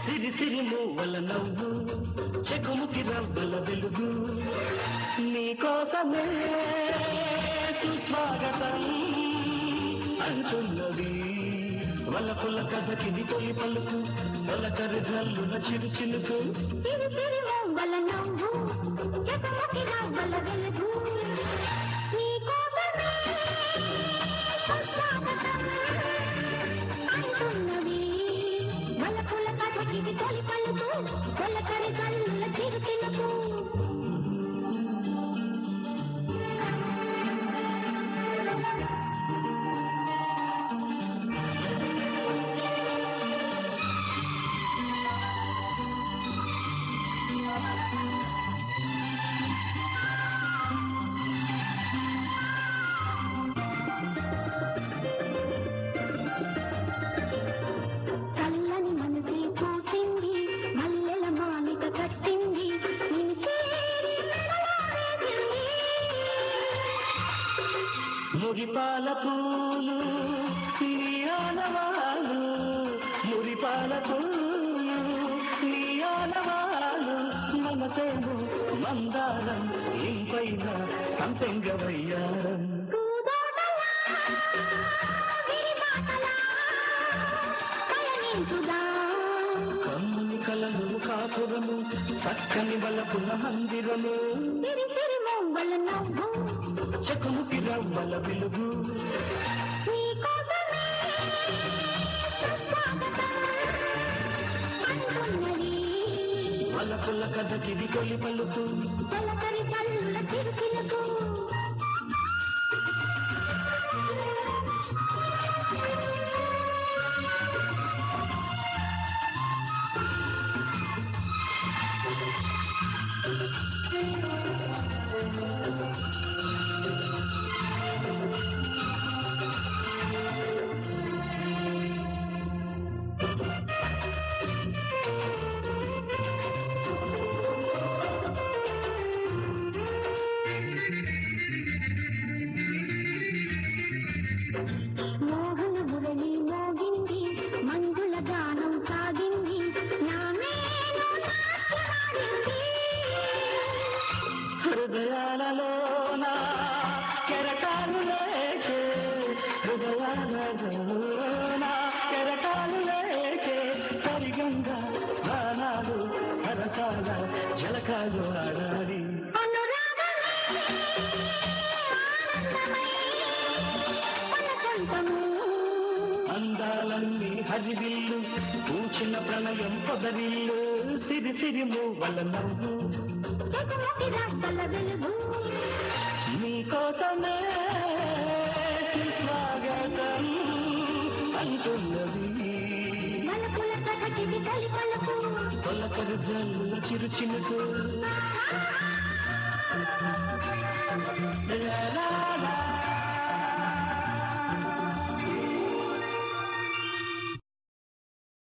సిరి సిరి మువ్వల నవ్వు చెకుముకి రవ్వల వెలుగు నీకోసమే సుస్వాగతం అంటున్నది వలపుల కథకిది తొలి పలుకు వలకరి జల్లున చిరు చిలుకు సిరి సిరి మొవ్వల నవ్వు చెకమకి నవ్వల వెలుగు నీకోసమే స్వాగతం అంటున్నది వలపుల కథకిది తొలి పలుకు తొలకరి కల్లుల చిరు చిలుకు చల్లని మనసే పూసింది మల్లెల మాలిక కట్టింది నిన్ను చేరి మెడలో వేసింది. మురిపాల పూలు నీ ఆనవాలు మురిపాల పూలు నీ ఆనవాలు మనసేమో మందారం ఇంపైన సంపెంగ వయ్యారం పూదోటలా, విరిబాటలా, పయనించుదాం. కమ్ముని కలలు కాపురము చక్కని బలపున మందిరము సిరి సిరి మొవ్వల నవ్వు చెకుముకి రవ్వల వెలుగు నీకోసమే స్వాగతం అంటున్నది వలపుల కథకిది తొలి పలుకు తొలకరి కళ్ళ చిరుకిలకు మోహన మురళి మోగింది మందుల గానం సాగింది నా మేను నాట్యమాడింది హృదయాలలోన కెరటాలు లేచే హృదయాలలోన కెరటాలు లేచే సరిగంగా స్నానాలు సరసాల జలకాలు ఆడాలి అనురాగమే ఆనందమై మన సొంతము అందాలన్నీ హరివిల్లు పూచిన ప్రణయం పొదరిల్లు సిరి సిరి మువ్వల నవ్వు జగముకి రవ్వల వెలుగు నీకోసమే స్వాగతం అంటున్నది మలపుల కథకిది తొలి పలుకు తొలకరు జల్లుల చిరు చినుకు లా లా లా